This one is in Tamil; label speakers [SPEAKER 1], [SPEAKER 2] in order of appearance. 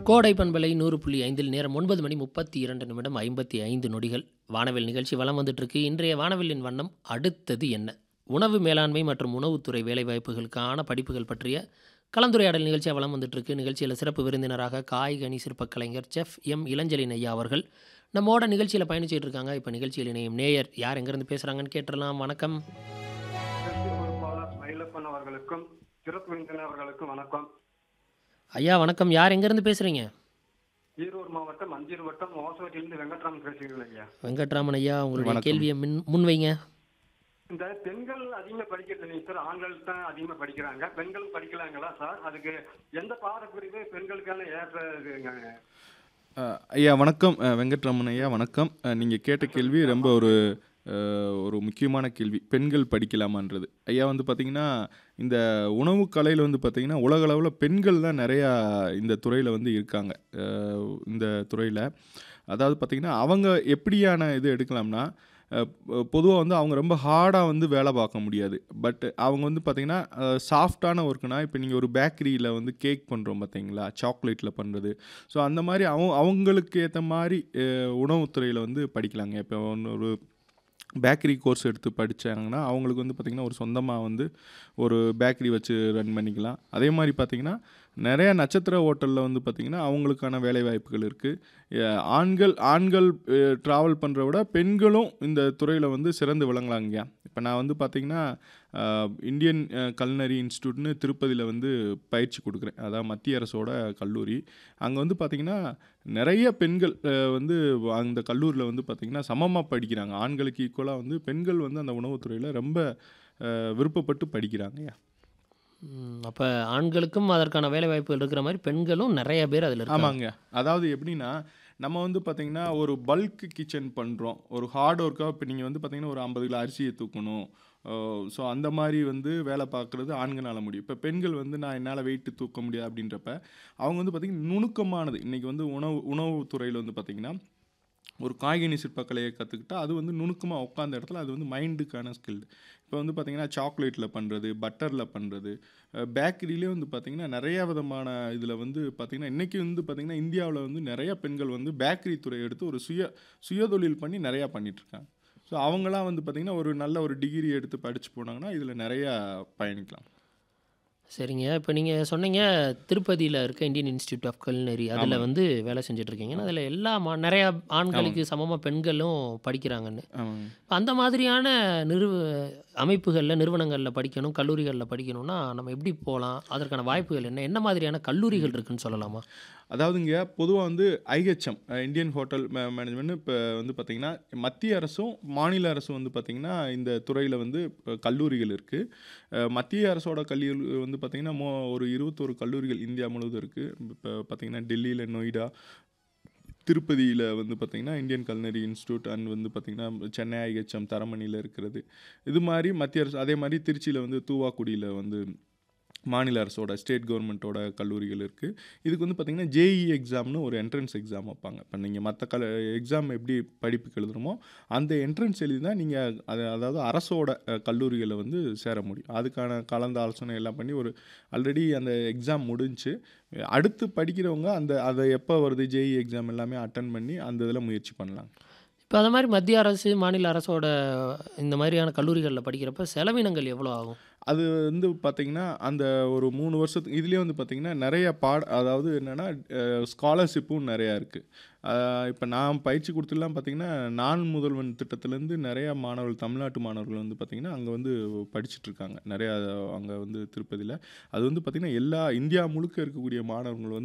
[SPEAKER 1] கோடை பண்பலை நூறு புள்ளி ஐந்தில் நேரம் ஒன்பது மணி முப்பத்தி இரண்டு நிமிடம் ஐம்பத்தி ஐந்து நொடிகள் வானவில் நிகழ்ச்சி வலம் வந்துட்டு இருக்கு இன்றைய வானவில்லின் வண்ணம் அடுத்தது என்ன உணவு மேலாண்மை மற்றும் உணவுத்துறை வேலைவாய்ப்புகளுக்கான படிப்புகள் பற்றிய கலந்துரையாடல் நிகழ்ச்சியாக வலம் வந்துட்டு இருக்கு நிகழ்ச்சியில் சிறப்பு விருந்தினராக காய்கனி சிற்பக் கலைஞர் செஃப் எம் இளஞ்சலின் ஐயா அவர்கள் நம்மோட நிகழ்ச்சியில் பயணிச்சிட்டு இருக்காங்க இப்போ நிகழ்ச்சியில் இணையும் நேயர் யார் எங்கேருந்து பேசுகிறாங்கன்னு கேட்டுடலாம் வணக்கம்
[SPEAKER 2] நிகழ்ச்சி பொறுப்பாளர் மயிலப்பன் அவர்களுக்கும் சிறப்பு விருந்தினர் அவர்களுக்கும் வணக்கம்
[SPEAKER 1] ஐயா வணக்கம் யார் எங்கேருந்து பேசுகிறீங்க
[SPEAKER 2] ஈரோடு மாவட்டம் அஞ்சூர் வட்டம் ஓசோட்டிலிருந்து வெங்கட்ராமன் பேசுகிறேன் ஐயா
[SPEAKER 1] வெங்கட்ராமன் ஐயா உங்களுடைய
[SPEAKER 3] வணக்கம்.
[SPEAKER 1] கேள்வியை மின் முன்வைங்க
[SPEAKER 2] இந்த பெண்கள் அதிகமாக படிக்கிறது இல்லைங்க சார் ஆண்கள் தான் அதிகமாக படிக்கிறாங்க பெண்களும் படிக்கலாங்களா சார் அதுக்கு எந்த பாடப்பிரிவு பெண்களுக்கான ஏற்றதுங்க
[SPEAKER 3] அஹ், ஐயா வணக்கம் அஹ், வெங்கட்ராமன் ஐயா வணக்கம் அஹ், நீங்க கேட்ட கேள்வி ரொம்ப ஒரு அஹ், ஒரு முக்கியமான கேள்வி பெண்கள் படிக்கலாமான்றது ஐயா வந்து பார்த்தீங்கன்னா இந்த உணவு கலையில் வந்து பார்த்தீங்கன்னா உலக அளவில் பெண்கள் தான் நிறையா இந்த துறையில் வந்து இருக்காங்க அஹ், இந்த துறையில் அதாவது பார்த்தீங்கன்னா அவங்க எப்படியான இது எடுக்கலாம்னா பொதுவாக வந்து அவங்க ரொம்ப ஹார்டாக வந்து வேலை பார்க்க முடியாது பட் அவங்க வந்து பார்த்திங்கன்னா சாஃப்டான ஒர்க்குனா இப்போ நீங்கள் ஒரு பேக்கரியில் வந்து கேக் பண்ணுறோம் பார்த்தீங்களா சாக்லேட்டில் பண்ணுறது ஸோ அந்த மாதிரி அவங்க அவங்களுக்கு ஏற்ற மாதிரி அஹ், உணவுத்துறையில் வந்து படிக்கலாங்க இப்போ ஒன்று ஒரு பேக்கரி கோர்ஸ் எடுத்து படித்தாங்கன்னா அவங்களுக்கு வந்து பார்த்திங்கன்னா ஒரு சொந்தமாக வந்து ஒரு பேக்கரி வச்சு ரன் பண்ணிக்கலாம் அதே மாதிரி பார்த்திங்கன்னா நிறைய நட்சத்திர ஹோட்டலில் வந்து பார்த்திங்கன்னா அவங்களுக்கான வேலை வாய்ப்புகள் இருக்குது ஆண்கள் ஆண்கள் ட்ராவல் பண்ணுற விட பெண்களும் இந்த துறையில் வந்து சிறந்து விளங்கலாங்க இப்போ நான் வந்து பார்த்திங்கன்னா இந்தியன் கல்னரி இன்ஸ்டியூட்னு திருப்பதியில் வந்து பயிற்சி கொடுக்குறேன் அதான் மத்திய அரசோட கல்லூரி அங்கே வந்து பார்த்திங்கன்னா நிறைய பெண்கள் அஹ், வந்து அந்த கல்லூரியில் வந்து பார்த்திங்கன்னா சமமாக படிக்கிறாங்க ஆண்களுக்கு ஈக்குவலாக வந்து பெண்கள் வந்து அந்த உணவுத்துறையில் ரொம்ப அஹ், விருப்பப்பட்டு படிக்கிறாங்கய்யா
[SPEAKER 1] அப்போ ஆண்களுக்கும் அதற்கான வேலை வாய்ப்புகள் இருக்கிற மாதிரி பெண்களும் நிறைய பேர் அதில் இருக்காங்க
[SPEAKER 3] ஆமாங்க அதாவது எப்படின்னா நம்ம வந்து பார்த்தீங்கன்னா ஒரு பல்க் கிச்சன் பண்ணுறோம் ஒரு ஹார்ட் ஒர்க்காக இப்போ நீங்கள் வந்து பார்த்தீங்கன்னா ஒரு ஐம்பது கிலோ அரிசியை தூக்கணும் ஸோ அந்த மாதிரி வந்து வேலை பார்க்குறது ஆண்களால் முடியும் இப்போ பெண்கள் வந்து நான் என்னால் வெயிட்டு தூக்க முடியாது அப்படின்றப்ப அவங்க வந்து பார்த்திங்கன்னா நுணுக்கமானது இன்றைக்கி வந்து உணவு உணவுத்துறையில் வந்து பார்த்திங்கன்னா ஒரு காய்கனி சிற்பக்கலையை கற்றுக்கிட்டா அது வந்து நுணுக்கமாக உட்காந்த இடத்துல அது வந்து மைண்டுக்கான ஸ்கில் இப்போ வந்து பார்த்திங்கன்னா சாக்லேட்டில் பண்ணுறது பட்டரில் பண்ணுறது பேக்கரியிலே வந்து பார்த்திங்கன்னா நிறைய விதமான இதில் வந்து பார்த்திங்கன்னா இன்றைக்கி வந்து பார்த்திங்கன்னா இந்தியாவில் வந்து நிறைய பெண்கள் வந்து பேக்கரி துறை எடுத்து ஒரு சுய சுயதொழில் பண்ணி நிறையா பண்ணிகிட்ருக்காங்க ஸோ அவங்களாம் வந்து பார்த்திங்கன்னா ஒரு நல்ல ஒரு டிகிரி எடுத்து படித்து போனாங்கன்னா இதில் நிறையா பயணிக்கலாம்
[SPEAKER 1] சரிங்க இப்போ நீங்கள் சொன்னீங்க திருப்பதியில் இருக்க இந்தியன் இன்ஸ்டியூட் ஆஃப் கல்னரி அதில்
[SPEAKER 3] ஆமாம்.
[SPEAKER 1] வந்து வேலை செஞ்சுட்டு இருக்கீங்கன்னா அதில் எல்லா மா நிறையா ஆண்களுக்கு சமமாக பெண்களும் படிக்கிறாங்கன்னு
[SPEAKER 3] ஆமாங்க
[SPEAKER 1] இப்ப அந்த மாதிரியான நிறுவ அமைப்புகளில் நிறுவனங்களில் படிக்கணும் கல்லூரிகளில் படிக்கணும்னா நம்ம எப்படி போகலாம் அதற்கான வாய்ப்புகள் என்ன என்ன மாதிரியான கல்லூரிகள் இருக்குன்னு சொல்லலாமா
[SPEAKER 3] அதாவதுங்க பொதுவாக வந்து ஐஹெச்எம் இந்தியன் ஹோட்டல் மேனேஜ்மெண்ட் இப்போ வந்து பார்த்திங்கன்னா மத்திய அரசும் மாநில அரசும் வந்து பார்த்திங்கன்னா இந்த துறையில் வந்து இப்ப கல்லூரிகள் இருக்குது மத்திய அரசோட கல்லூரி வந்து பார்த்திங்கன்னா மோ ஒரு இருபத்தோரு கல்லூரிகள் இந்தியா முழுவதும் இருக்குது இப்போ பார்த்திங்கன்னா டெல்லியில் நொய்டா திருப்பதியில் வந்து பார்த்திங்கன்னா இந்தியன் கல்னரி இன்ஸ்டியூட் அண்ட் வந்து பார்த்திங்கன்னா சென்னை ஐஹெச்எம் தரமணியில் இருக்கிறது இது மாதிரி மத்திய அரசு அதே மாதிரி திருச்சியில் வந்து தூவாக்குடியில் வந்து மாநில அரசோட ஸ்டேட் கவர்மெண்ட்டோட கல்லூரிகள் இருக்குது இதுக்கு வந்து பார்த்திங்கன்னா ஜேஇ எக்ஸாம்னு ஒரு என்ட்ரன்ஸ் எக்ஸாம் வைப்பாங்க இப்போ நீங்கள் மற்ற கல எக்ஸாம் எப்படி படிப்புக்கு எழுதுறோமோ அந்த என்ட்ரன்ஸ் எழுதி தான் நீங்கள் அது அதாவது அரசோட அஹ், கல்லூரிகளில் வந்து சேர முடியும் அதுக்கான கலந்த ஆலோசனை எல்லாம் பண்ணி ஒரு ஆல்ரெடி அந்த எக்ஸாம் முடிஞ்சு அடுத்து படிக்கிறவங்க அந்த அதை எப்போ வருது ஜேஇ எக்ஸாம் எல்லாமே அட்டன் பண்ணி அந்த இதில் முயற்சி பண்ணலாம்
[SPEAKER 1] இப்போ அது மாதிரி மத்திய அரசு மாநில அரசோட இந்த மாதிரியான கல்லூரிகளில் படிக்கிறப்ப செலவினங்கள் எவ்வளோ ஆகும்
[SPEAKER 3] அது வந்து பார்த்திங்கன்னா அந்த ஒரு மூணு வருஷத்துக்கு இதுலேயே வந்து பார்த்திங்கன்னா நிறைய பாட அதாவது என்னென்னா ஸ்காலர்ஷிப்பும் நிறையா இருக்குது இப்போ நான் பயிற்சி கொடுத்துலாம் பார்த்திங்கன்னா நான் முதல்வன் திட்டத்துலேருந்து நிறையா மாணவர்கள் தமிழ்நாட்டு மாணவர்கள் வந்து பார்த்திங்கன்னா அங்கே வந்து படிச்சுட்டு இருக்காங்க நிறையா அங்கே வந்து திருப்பதியில் அது வந்து பார்த்திங்கன்னா எல்லா இந்தியா முழுக்க இருக்கக்கூடிய மாணவர்கள் வந்து